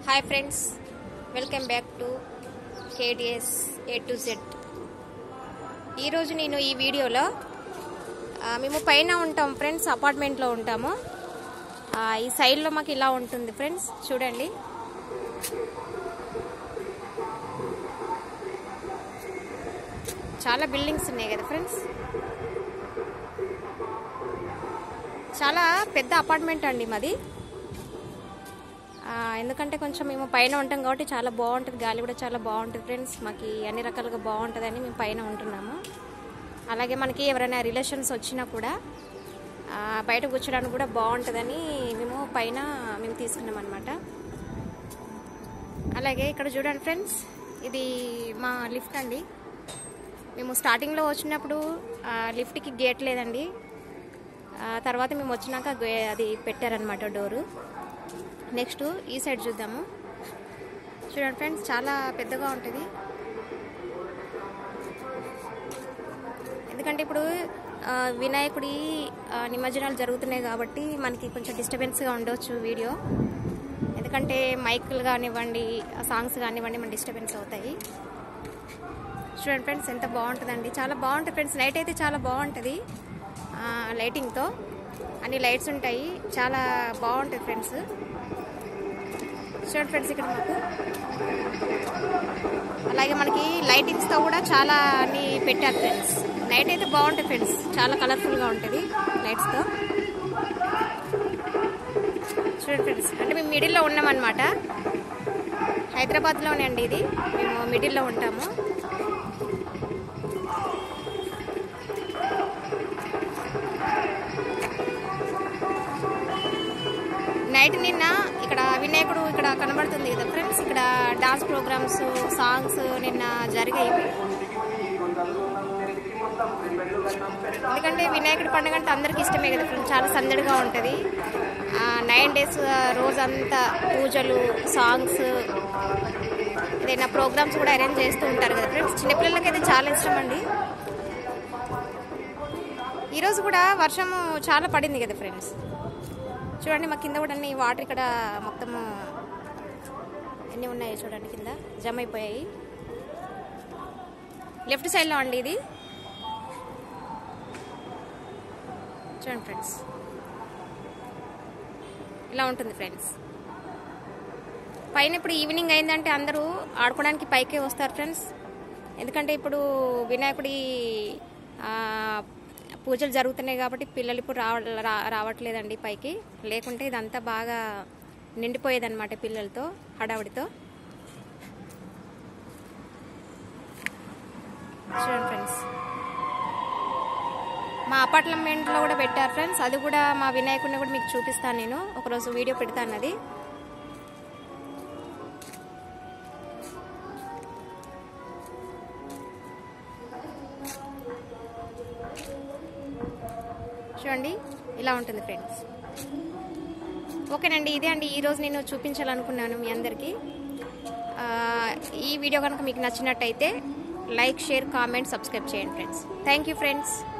hi friends welcome back to KDS A to Z ఈరోజు నేను ఈ వీడియోలో ఆ, మేము పైన ఉంటాం ఫ్రెండ్స్ అపార్ట్మెంట్లో ఉంటాము ఆ, ఈ సైడ్లో మాకు ఇలా ఉంటుంది ఫ్రెండ్స్ చూడండి చాలా బిల్డింగ్స్ ఉన్నాయి కదా ఫ్రెండ్స్ చాలా పెద్ద అపార్ట్మెంట్ అండి మాది ఆ, ఎందుకంటే కొంచెం మేము పైన ఉంటాం కాబట్టి చాలా బాగుంటుంది గాలి కూడా చాలా బాగుంటుంది ఫ్రెండ్స్ మాకు అన్ని రకాలుగా బాగుంటుందని మేము పైన ఉంటున్నాము అలాగే మనకి ఎవరైనా రిలేషన్స్ వచ్చినా కూడా ఆ, బయట కూర్చోడానికి కూడా బాగుంటుందని మేము పైన మేము తీసుకున్నాం అనమాట అలాగే ఇక్కడ చూడండి ఫ్రెండ్స్ ఇది మా లిఫ్ట్ అండి మేము స్టార్టింగ్లో వచ్చినప్పుడు ఆ, లిఫ్ట్కి గేట్ లేదండి ఆ, తర్వాత మేము వచ్చినాక గే- అది పెట్టారనమాట డోరు నెక్స్ట్ ఈ సైడ్ చూద్దాము చూడండి ఫ్రెండ్స్ చాలా పెద్దగా ఉంటుంది ఎందుకంటే ఇప్పుడు ఆ, వినాయకుడి ఆ, నిమజ్జనాలు జరుగుతున్నాయి కాబట్టి మనకి కొంచెం డిస్టర్బెన్స్గా ఉండవచ్చు వీడియో ఎందుకంటే మైకులు కానివ్వండి సాంగ్స్ కానివ్వండి మన డిస్టర్బెన్స్ అవుతాయి చూడండి ఫ్రెండ్స్ ఎంత బాగుంటుందండి చాలా బాగుంటుంది ఫ్రెండ్స్ నైట్ అయితే చాలా బాగుంటుంది ఆ, లైటింగ్తో అన్ని లైట్స్ ఉంటాయి చాలా బాగుంటుంది ఫ్రెండ్స్ చూడండి ఫ్రెండ్స్ ఇక్కడ మాకు అలాగే మనకి లైటింగ్స్తో కూడా చాలా అన్ని పెట్టారు ఫ్రెండ్స్ నైట్ అయితే బాగుంటుంది ఫ్రెండ్స్ చాలా కలర్ఫుల్గా ఉంటుంది లైట్స్తో చూడండి ఫ్రెండ్స్ అంటే మేము మిడిల్లో ఉన్నామన్నమాట హైదరాబాద్లోనే అండి ఇది మేము మిడిల్లో ఉంటాము నైట్ నిన్న ఇక్కడ వినాయకుడు ఇక్కడ కనబడుతుంది కదా ఫ్రెండ్స్ ఇక్కడ డాన్స్ ప్రోగ్రామ్స్ సాంగ్స్ నిన్న జరిగాయి ఎందుకంటే వినాయకుడి పండుగ అంటే అందరికి ఇష్టమే కదా ఫ్రెండ్స్ చాలా సందడిగా ఉంటుంది నైన్ డేస్ రోజంతా పూజలు సాంగ్స్ ఏదైనా ప్రోగ్రామ్స్ కూడా అరేంజ్ చేస్తూ ఉంటారు కదా ఫ్రెండ్స్ చిన్నపిల్లలకి అయితే చాలా ఇష్టం అండి ఈరోజు కూడా వర్షము చాలా పడింది కదా ఫ్రెండ్స్ చూడండి మా కింద కూడా అన్ని వాటర్ ఇక్కడ మొత్తము ఎన్ని ఉన్నాయి చూడండి కింద జమ అయిపోయాయి లెఫ్ట్ సైడ్లో అండి ఇది చూడండి ఫ్రెండ్స్ ఇలా ఉంటుంది ఫ్రెండ్స్ పైన ఇప్పుడు ఈవినింగ్ అయిందంటే అందరూ ఆడుకోవడానికి పైకే వస్తారు ఫ్రెండ్స్ ఎందుకంటే ఇప్పుడు వినాయకుడి ఆ, పూజలు జరుగుతున్నాయి కాబట్టి పిల్లలు ఇప్పుడు రావ రా- రావట్లేదండి పైకి లేకుంటే ఇదంతా బాగా నిండిపోయేదన్నమాట పిల్లలతో హడావుడితో చూడండి ఫ్రెండ్స్ మా అపార్ట్మెంట్లో కూడా పెట్టారు ఫ్రెండ్స్ అది కూడా మా వినాయకుడిని కూడా మీకు చూపిస్తాను నేను ఒకరోజు వీడియో పెడతాను అది చూడండి ఇలా ఉంటుంది ఫ్రెండ్స్ ఓకేనండి ఇదే అండి ఈరోజు నేను చూపించాలనుకున్నాను మీ అందరికీ ఆ, ఈ వీడియో కనుక మీకు నచ్చినట్టయితే లైక్ షేర్ కామెంట్ సబ్స్క్రైబ్ చేయండి ఫ్రెండ్స్ థ్యాంక్ యూ ఫ్రెండ్స్